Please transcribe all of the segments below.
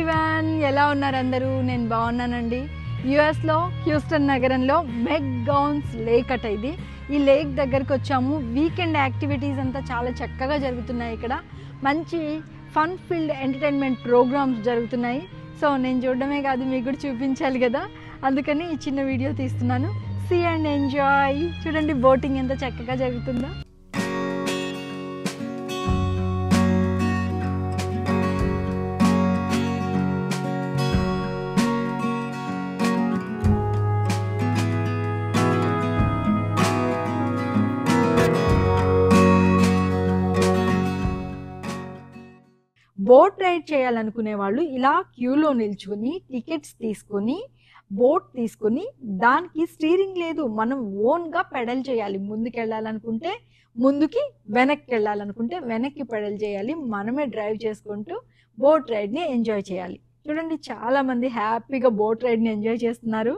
Everyone ఎలా ఉన్నారు అందరూ నేను బాగున్నానండి యుఎస్లో హ్యూస్టన్ నగరంలో మెగ్ గౌన్స్ లేక్ అట ఇది ఈ లేక్ దగ్గరకు వచ్చాము వీకెండ్ యాక్టివిటీస్ అంతా చాలా చక్కగా జరుగుతున్నాయి ఇక్కడ మంచి ఫన్ ఫీల్డ్ ఎంటర్టైన్మెంట్ ప్రోగ్రామ్స్ జరుగుతున్నాయి సో నేను చూడడమే కాదు మీకు కూడా చూపించాలి కదా అందుకని ఈ చిన్న వీడియో తీస్తున్నాను సీ అండ్ ఎంజాయ్ చూడండి బోటింగ్ ఎంత చక్కగా జరుగుతుందో బోట్ రైడ్ చేయాలనుకునే వాళ్ళు ఇలా క్యూలో నిల్చుకుని టికెట్స్ తీసుకొని బోట్ తీసుకొని దానికి స్టీరింగ్ లేదు మనం ఓన్గా పెడల్ చేయాలి ముందుకు వెళ్ళాలనుకుంటే ముందుకి వెనక్కి వెళ్ళాలనుకుంటే వెనక్కి పెడల్ చేయాలి మనమే డ్రైవ్ చేసుకుంటూ బోట్ రైడ్ని ఎంజాయ్ చేయాలి చూడండి చాలా మంది హ్యాపీగా బోట్ రైడ్ని ఎంజాయ్ చేస్తున్నారు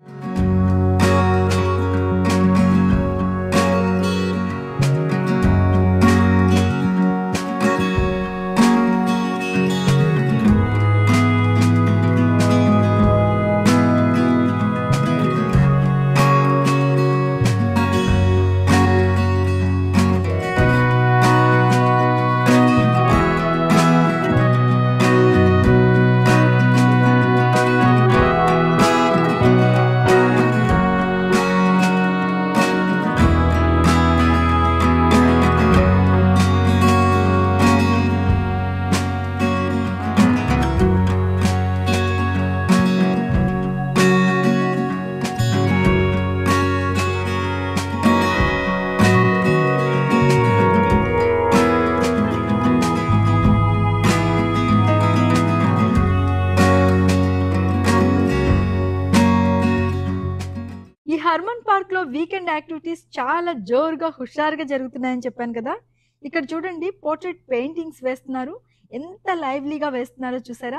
ఈ హర్మన్ పార్క్ లో వీకెండ్ యాక్టివిటీస్ చాలా జోరుగా హుషారుగా జరుగుతున్నాయని చెప్పాను కదా ఇక్కడ చూడండి పోర్ట్రేట్ పెయింటింగ్స్ వేస్తున్నారు ఎంత లైవ్లీగా వేస్తున్నారో చూసారా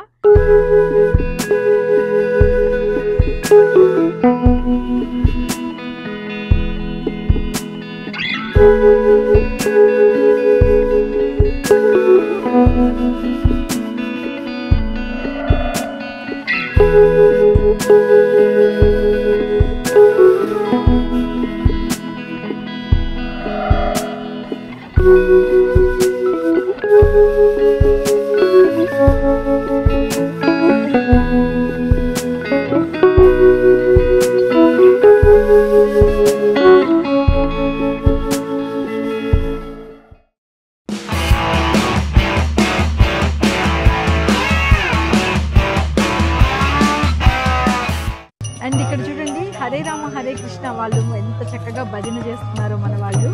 అండ్ ఇక్కడ చూడండి హరే రామ హరే కృష్ణ వాళ్ళు ఎంత చక్కగా భజన చేస్తున్నారో మన వాళ్ళు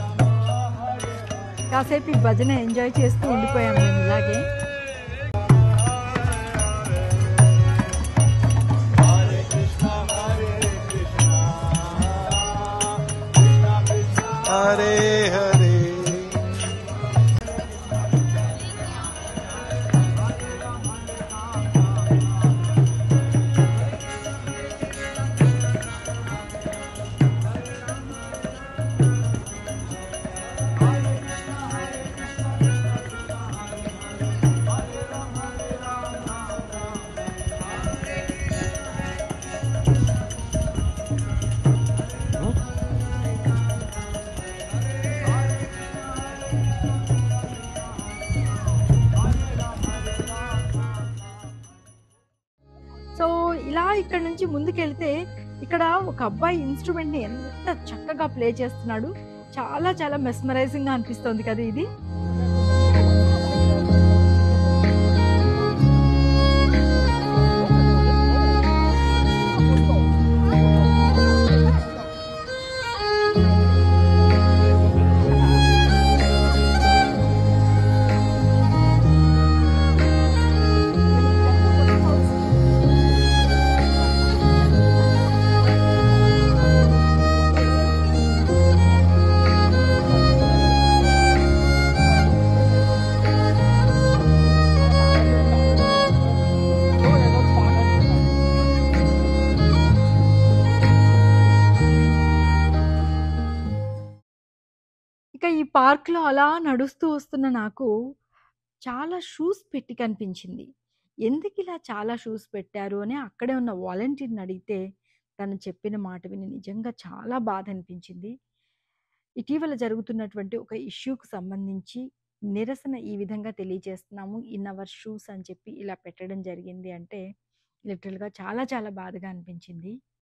కాసేపు ఈ భజన ఎంజాయ్ చేస్తూ ఉండిపోయాం మేము ఇలాగే హరే హరే సో ఇలా ఇక్కడ నుంచి ముందుకెళ్తే ఇక్కడ ఒక అబ్బాయి ఇన్స్ట్రుమెంట్ ని ఎంత చక్కగా ప్లే చేస్తున్నాడు చాలా చాలా మెస్మరైజింగ్ గా అనిపిస్తుంది కదా ఇది ఇక ఈ పార్క్లో అలా నడుస్తూ వస్తున్న నాకు చాలా షూస్ పెట్టి కనిపించింది ఎందుకిలా చాలా షూస్ పెట్టారు అని అక్కడే ఉన్న వాలంటీర్‌ని అడిగితే, తను చెప్పిన మాట విని నిజంగా చాలా బాధనిపించింది. ఇటీవల జరుగుతున్నటువంటి ఒక ఇష్యూకి సంబంధించి నిరసన ఈ విధంగా తెలియజేస్తున్నాము. ఇన్ అవర్ షూస్ అని చెప్పి ఇలా పెట్టడం జరిగింది అంటే, లిటరల్‌గా చాలా చాలా బాధగా అనిపించింది.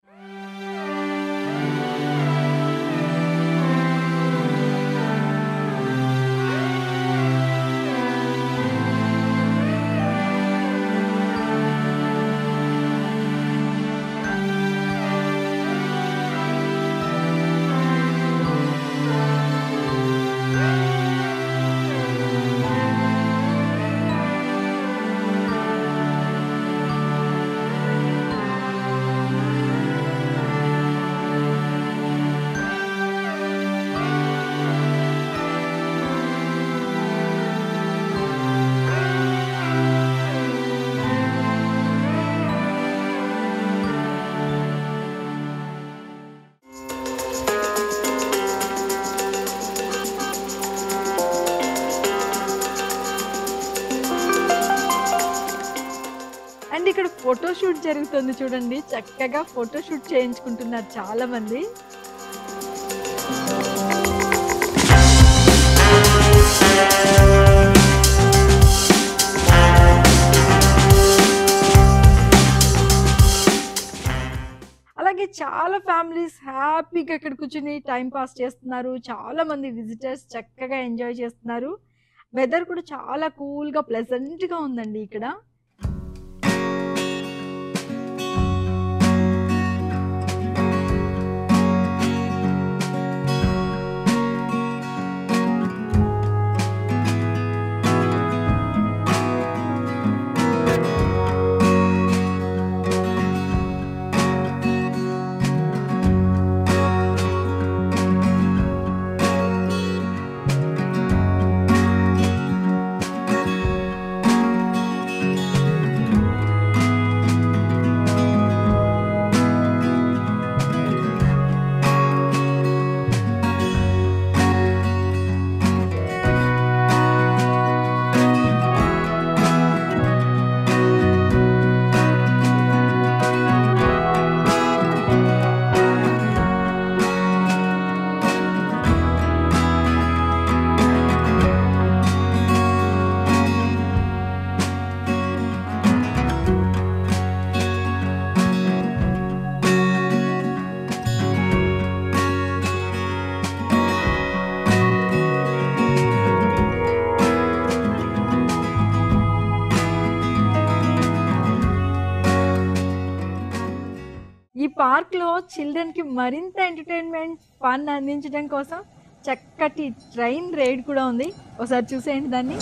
అండ్ ఇక్కడ ఫోటో షూట్ జరుగుతుంది చూడండి. చక్కగా ఫోటో షూట్ చేయించుకుంటున్నారు చాలామంది. అలాగే చాలా ఫ్యామిలీస్ హ్యాపీగా ఇక్కడ కూర్చొని టైమ్ పాస్ చేస్తున్నారు. చాలామంది విజిటర్స్ చక్కగా ఎంజాయ్ చేస్తున్నారు. వెదర్ కూడా చాలా కూల్‌గా ప్లెజెంట్‌గా ఉందండి ఇక్కడ. ఈ పార్క్‌లో చిల్డ్రన్‌కి మరింత ఎంటర్‌టైన్‌మెంట్, ఫన్ అందించడం కోసం చక్కటి ట్రైన్ రైడ్ కూడా ఉంది. ఒకసారి చూసేయండి దాన్ని.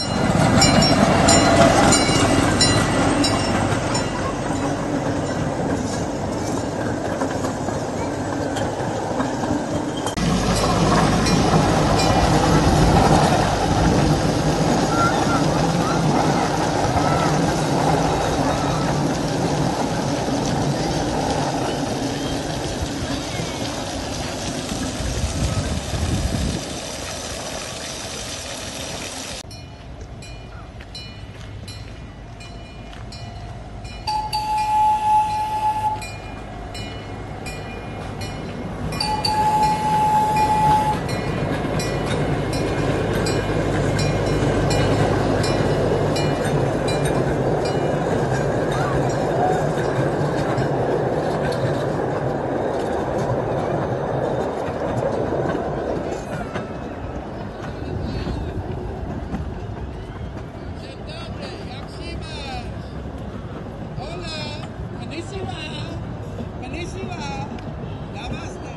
Dzień dobry, jak się masz? Hola, konnichiwa, konnichiwa, namaste.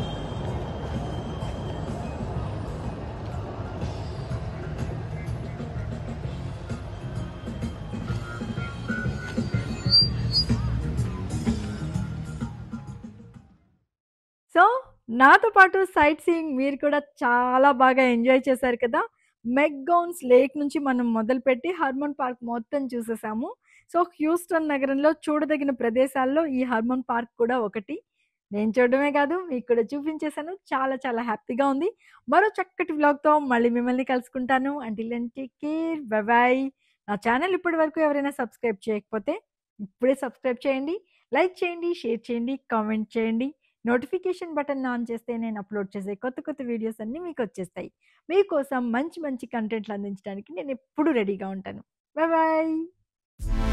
So, నాతో పాటు సైట్ సీయింగ్ మీరు కూడా చాలా బాగా ఎంజాయ్ చేశారు కదా! మెక్‌గౌన్స్ లేక్ నుంచి మనం మొదలుపెట్టి హర్మన్ పార్క్ మొత్తం చూసేసాము. సో, హ్యూస్టన్ నగరంలో చూడదగిన ప్రదేశాల్లో ఈ హర్మన్ పార్క్ కూడా ఒకటి. నేను చూడడమే కాదు మీకు కూడా చూపించేసాను. చాలా చాలా హ్యాపీగా ఉంది. మరో చక్కటి వ్లాగ్‌తో మళ్ళీ మిమ్మల్ని కలుసుకుంటాను. Until then take care. Bye bye. నా ఛానల్ ఇప్పటి వరకు ఎవరైనా సబ్స్క్రైబ్ చేయకపోతే ఇప్పుడే సబ్స్క్రైబ్ చేయండి లైక్ చేయండి షేర్ చేయండి కామెంట్ చేయండి నోటిఫికేషన్ బటన్ ఆన్ చేస్తే నేను అప్లోడ్ చేసే కొత్త కొత్త వీడియోస్ అన్నీ మీకు వచ్చేస్తాయి మీకోసం మంచి మంచి కంటెంట్లు అందించడానికి నేను ఎప్పుడు రెడీగా ఉంటాను బాయ్ బాయ్